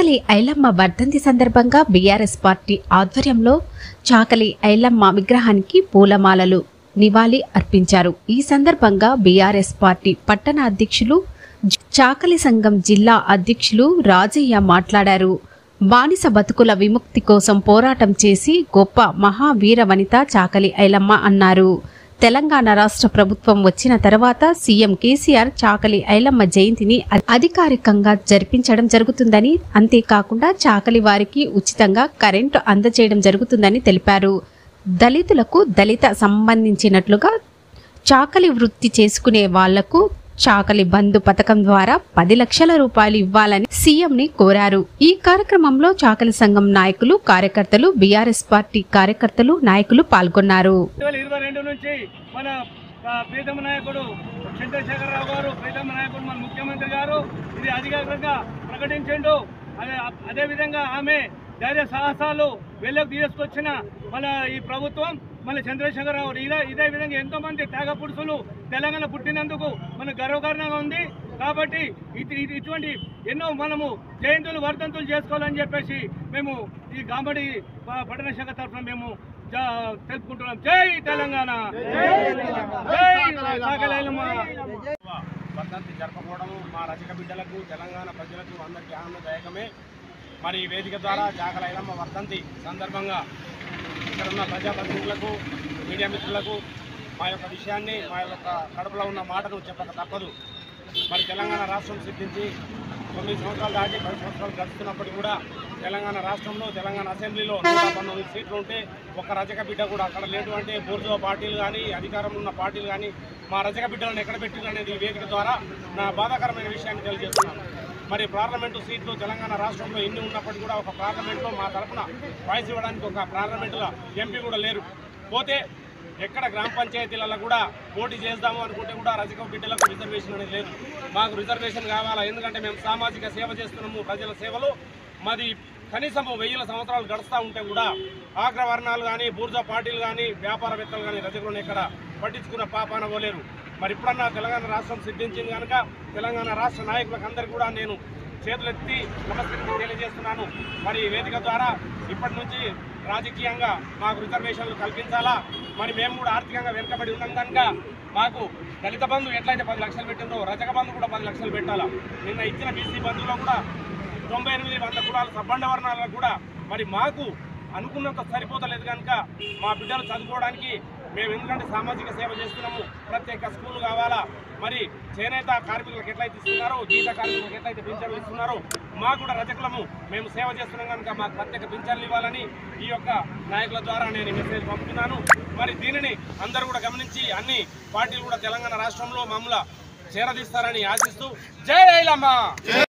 చాకలి ఐలమ్మ వర్ధంతి సందర్భంగా BRS party ఆధ్వర్యంలో చాకలి ఐలమ్మ విగ్రహానికి పూలమాలలు నివాళి అర్పించారు ఈ సందర్భంగా బీఆర్ఎస్ పార్టీ పట్టణ అధ్యక్షులు జ- చాకలి సంఘం జిల్లా అధ్యక్షులు రాజయ్య మాట్లాడారు బానిస బతుకుల విముక్తి కోసం పోరాటం చేసి గొప్ప మహావీర వనిత చాకలి ఐలమ్మ అన్నారు తెలంగాణ రాష్ట్ర ప్రభుత్వం వచ్చిన తర్వాత సీఎం కేసీఆర్ చాకలి ఐలమ్మ జయంతిని అ- అధికారికంగా జరిపించడం జరుగుతుందని అంతేకాకుండా చాకలి వారికి ఉచితంగా కరెంటు అందజేయడం జరుగుతుందని తెలిపారు దళితులకు దళిత సంబంధించినట్లుగా చాకలి వృత్తి చేసుకునే వాళ్లకు చాకలి బంధు పథకం ద్వారా పది లక్షల రూపాయలు ఇవ్వాలని సీఎం ని కోరారు ఈ కార్యక్రమంలో చాకలి సంఘం నాయకులు కార్యకర్తలు బీఆర్ఎస్ పార్టీ కార్యకర్తలు నాయకులు పాల్గొన్నారు రెండు వేల ఇరవై రెండు నుంచి మన ఆ, ప్రీతమ నాయకుడు చంద్రశేఖరరావు గారు ప్రీతమ నాయకుడు మన ముఖ్యమంత్రి గారు ఇది అధికారికంగా ప్రకటించిండు అదే అదేవిధంగా ఆమె ధైర్య సాహసాలు వెలుగు తీసుకొచ్చిన మన ఈ ప్రభుత్వం మన చంద్రశేఖరరావు ఇదే ఇదే విధంగా ఎంతో మంది త్యాగ పురుషులు తెలంగాణ పుట్టినందుకు మన గర్వకారణంగా ఉంది కాబట్టి ఇది ఇది- ఇటువంటి ఎన్నో మనము జయంతులు వర్ధంతులు చేసుకోవాలని చెప్పేసి మేము ఈ గాంబడి ప- పట్టణ శాఖ తరఫున మేము జా- తెలుపుకుంటున్నాం జై తెలంగాణ జై సాగలేలమ్మ. వర్ధంతి జరపకపోవడం మా రచక బిడ్డలకు తెలంగాణ ప్రజలకు అందరికీ ఆనందదాయకమే మరి ఈ వేదిక ద్వారా జాగల ఐలమ్మ వర్ధంతి సందర్భంగా ఇక్కడ ఉన్న ప్రజాప్రతినిధులకు మీడియా మిత్రులకు మా యొక్క విషయాన్ని మా యొక్క కడుపులో ఉన్న మాటను చెప్పక తప్పదు మరి తెలంగాణ రాష్ట్రం సిద్ధించి తొమ్మిది సంవత్సరాలు దాటి పది సంవత్సరాలు గడుస్తున్నప్పటికీ కూడా తెలంగాణ రాష్ట్రంలో తెలంగాణ అసెంబ్లీలో నూట పంతొమ్మిది సీట్లు ఉంటే ఒక రజక బిడ్డ కూడా అక్కడ లేటు అంటే బూర్జో పార్టీలు కానీ అధికారంలో ఉన్న పార్టీలు కానీ మా రజక బిడ్డలను ఎక్కడ పెట్టింది అనేది ఈ వేదిక ద్వారా నా బాధాకరమైన విషయాన్ని తెలియజేస్తున్నాను మరి పార్లమెంటు సీట్లు తెలంగాణ రాష్ట్రంలో ఎన్ని ఉన్నప్పటికీ కూడా ఒక పార్లమెంట్లో మా తరఫున వాయిస్ ఇవ్వడానికి ఒక పార్లమెంటులో ఎంపీ కూడా లేరు పోతే ఎక్కడ గ్రామ పంచాయతీలలో కూడా పోటీ చేద్దాము అనుకుంటే కూడా రజక బిడ్డలకు రిజర్వేషన్ అనేది లేదు మాకు రిజర్వేషన్ కావాలా ఎందుకంటే మేము సామాజిక సేవ చేస్తున్నాము ప్రజల సేవలు మాది కనీసం వెయ్యిల సంవత్సరాలు గడుస్తూ ఉంటే కూడా ఆగ్రవర్ణాలు కానీ బూర్జా పార్టీలు కానీ వ్యాపారవేత్తలు కానీ రజకులను ఇక్కడ పట్టించుకున్న పాపాన పోలేరు మరి ఇప్పుడన్నా తెలంగాణ రాష్ట్రం సిద్ధించింది కనుక తెలంగాణ రాష్ట్ర నాయకులకు అందరికీ కూడా నేను చేతులెత్తి నమస్కరించి తెలియజేస్తున్నాను మరి ఈ వేదిక ద్వారా ఇప్పటి నుంచి రాజకీయంగా మాకు రిజర్వేషన్లు కల్పించాలా మరి మేము కూడా ఆర్థికంగా వెనుకబడి ఉన్నాం కనుక మాకు దళిత బంధు ఎట్లయితే పది లక్షలు పెట్టిందో రజక బంధు కూడా పది లక్షలు పెట్టాలా నిన్న ఇచ్చిన బీసీ బంధులో కూడా తొంభై ఎనిమిది వంద కులాల సబ్బండ వర్ణాలకు కూడా మరి మాకు అనుకున్నంత సరిపోతలేదు కనుక మా బిడ్డలు చదువుకోవడానికి మేము ఎందుకంటే సామాజిక సేవ చేస్తున్నాము ప్రత్యేక స్కూల్ కావాలా మరి చేనేత కార్మికులకు ఎట్లయితే ఇస్తున్నారో గీత కార్మికులకు ఎట్లయితే పింఛన్లు ఇస్తున్నారో మాకు కూడా రజకులము మేము సేవ చేస్తున్నాం కనుక మాకు ప్రత్యేక పింఛన్లు ఇవ్వాలని ఈ యొక్క నాయకుల ద్వారా నేను ఈ మెసేజ్ పంపుతున్నాను మరి దీనిని అందరూ కూడా గమనించి అన్ని పార్టీలు కూడా తెలంగాణ రాష్ట్రంలో మమ్మల్ని చేరదీస్తారని ఆశిస్తూ జై ఐలమ్మ